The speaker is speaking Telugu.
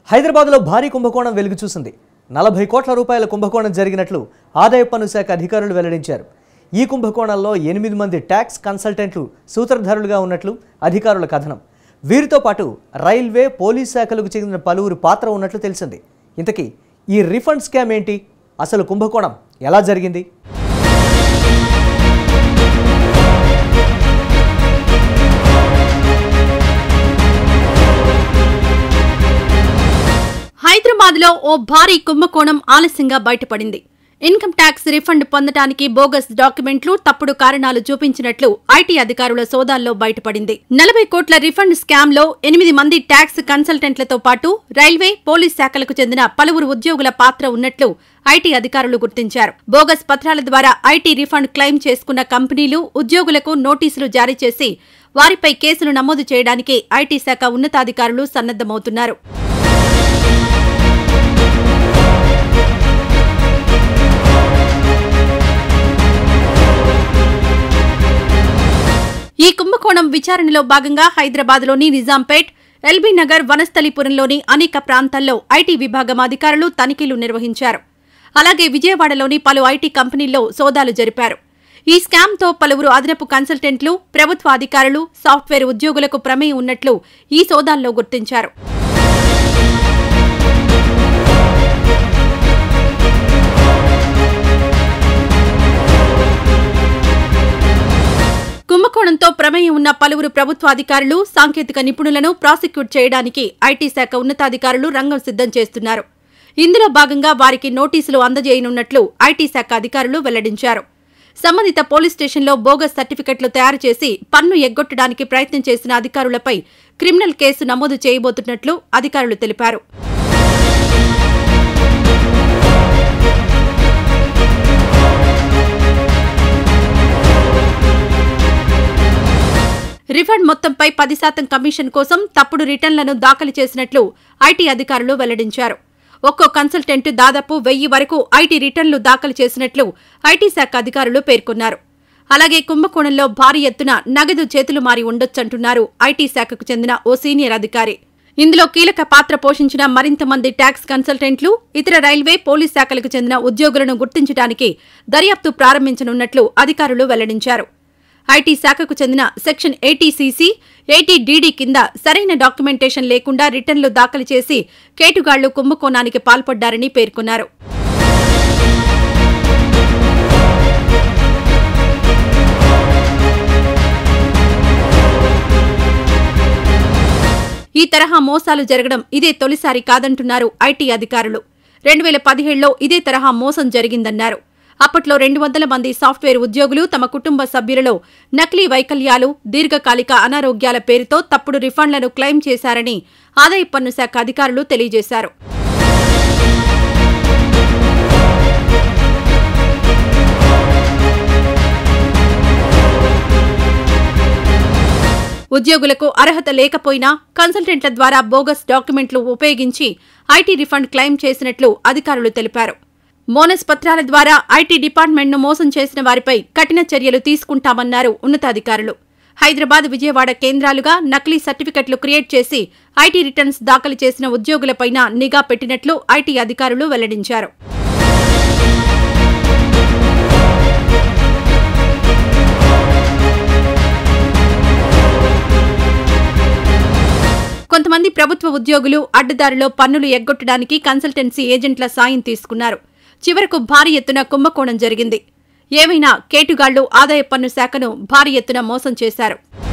హైదరాబాద్లో భారీ కుంభకోణం వెలుగు చూసింది నలభై కోట్ల రూపాయల కుంభకోణం జరిగినట్లు ఆదాయ పన్ను శాఖ అధికారులు వెల్లడించారు ఈ కుంభకోణంలో ఎనిమిది మంది ట్యాక్స్ కన్సల్టెంట్లు సూత్రధారులుగా ఉన్నట్లు అధికారుల కథనం వీరితో పాటు రైల్వే పోలీస్ శాఖలకు చెందిన పలువురు పాత్ర ఉన్నట్లు తెలిసింది ఇంతకీ ఈ రిఫండ్ స్కామ్ ఏంటి అసలు కుంభకోణం ఎలా జరిగింది హైదరాబాద్ లో ఓ భారీ కుంభకోణం ఆలస్యంగా బయటపడింది ఇన్కమ్ ట్యాక్స్ రిఫండ్ పొందడానికి బోగస్ డాక్యుమెంట్లు తప్పుడు కారణాలు చూపించినట్లు ఐటీ అధికారుల సోదాల్లో బయటపడింది నలభై కోట్ల రిఫండ్ స్కామ్ లో ఎనిమిది మంది ట్యాక్స్ కన్సల్టెంట్లతో పాటు రైల్వే పోలీస్ శాఖలకు చెందిన పలువురు ఉద్యోగుల పాత్ర ఉన్నట్లు ఐటీ అధికారులు గుర్తించారు బోగస్ పత్రాల ద్వారా ఐటీ రిఫండ్ క్లెయిమ్ చేసుకున్న కంపెనీలు ఉద్యోగులకు నోటీసులు జారీ చేసి వారిపై కేసులు నమోదు చేయడానికి ఐటీ శాఖ ఉన్నతాధికారులు సన్నద్దమవుతున్నారు ఈ కుంభకోణం విచారణలో భాగంగా హైదరాబాద్లోని నిజాంపేట్ ఎల్బీ నగర్ వనస్థలిపురంలోని అనేక ప్రాంతాల్లో ఐటీ విభాగం అధికారులు తనిఖీలు నిర్వహించారు అలాగే విజయవాడలోని పలు ఐటీ కంపెనీల్లో సోదాలు జరిపారు ఈ స్కామ్తో పలువురు అదనపు కన్సల్టెంట్లు ప్రభుత్వ అధికారులు సాఫ్ట్వేర్ ఉద్యోగులకు ప్రమేయం ఉన్నట్లు ఈ సోదాల్లో గుర్తించారు కుంభకోణంతో ప్రమేయం ఉన్న పలువురు ప్రభుత్వ అధికారులు సాంకేతిక నిపుణులను ప్రాసిక్యూట్ చేయడానికి ఐటీ శాఖ ఉన్నతాధికారులు రంగం సిద్ధం చేస్తున్నారు ఇందులో భాగంగా వారికి నోటీసులు అందజేయనున్నట్లు ఐటీ శాఖ అధికారులు వెల్లడించారు సంబంధిత పోలీస్ స్టేషన్లో బోగస్ సర్టిఫికెట్లు తయారు చేసి పన్ను ఎగ్గొట్టడానికి ప్రయత్నం చేసిన అధికారులపై క్రిమినల్ కేసు నమోదు చేయబోతున్నట్లు అధికారులు తెలిపారు రిఫండ్ మొత్తంపై పది శాతం కమిషన్ కోసం తప్పుడు రిటర్న్లను దాఖలు చేసినట్లు ఐటీ అధికారులు వెల్లడించారు ఒక్కో కన్సల్టెంట్ దాదాపు వెయ్యి వరకు ఐటీ రిటర్న్లు దాఖలు చేసినట్లు ఐటీ శాఖ అధికారులు పేర్కొన్నారు అలాగే కుంభకోణంలో భారీ ఎత్తున నగదు చేతులు మారి ఉండొచ్చంటున్నారు ఐటీ శాఖకు చెందిన ఓ సీనియర్ అధికారి ఇందులో కీలక పాత్ర పోషించిన మరింత మంది ట్యాక్స్ కన్సల్టెంట్లు ఇతర రైల్వే పోలీస్ శాఖలకు చెందిన ఉద్యోగులను గుర్తించడానికి దర్యాప్తు ప్రారంభించనున్నట్లు అధికారులు వెల్లడించారు ఐటీ శాఖకు చెందిన సెక్షన్ ఎయిటీసీసీ ఎయిటీ డీడీ కింద సరైన డాక్యుమెంటేషన్ లేకుండా రిటర్న్లు దాఖలు చేసి కేటుగాళ్లు కుంభకోణానికి పాల్పడ్డారని పేర్కొన్నారు ఈ తరహా మోసాలు జరగడం ఇదే తొలిసారి కాదంటున్నారు ఐటీ అధికారులు రెండు వేల పదిహేడులో ఇదే తరహా మోసం జరిగిందన్నారు అప్పట్లో రెండు వందల మంది సాఫ్ట్వేర్ ఉద్యోగులు తమ కుటుంబ సభ్యులలో నకిలీ వైకల్యాలు దీర్ఘకాలిక అనారోగ్యాల పేరుతో తప్పుడు రిఫండ్లను క్లెయిమ్ చేశారని ఆదాయ పన్ను శాఖ అధికారులు తెలియజేశారు ఉద్యోగులకు అర్హత లేకపోయినా కన్సల్టెంట్ల ద్వారా బోగస్ డాక్యుమెంట్లు ఉపయోగించి ఐటీ రిఫండ్ క్లెయిమ్ చేసినట్లు అధికారులు తెలిపారు మోనస్ పత్రాల ద్వారా ఐటీ డిపార్ట్మెంట్ను మోసం చేసిన వారిపై కఠిన చర్యలు తీసుకుంటామన్నారు ఉన్నతాధికారులు హైదరాబాద్ విజయవాడ కేంద్రాలుగా నకిలీ సర్టిఫికెట్లు క్రియేట్ చేసి ఐటీ రిటర్న్స్ దాఖలు చేసిన ఉద్యోగులపైన నిఘా పెట్టినట్లు ఐటీ అధికారులు వెల్లడించారు కొంతమంది ప్రభుత్వ ఉద్యోగులు అడ్డదారిలో పన్నులు ఎగ్గొట్టడానికి కన్సల్టెన్సీ ఏజెంట్ల సాయం తీసుకున్నారు చివరకు భారీ ఎత్తున కుంభకోణం జరిగింది ఏమైనా కేటుగాళ్లు ఆదాయ పన్ను శాఖను భారీ ఎత్తున మోసం చేశారు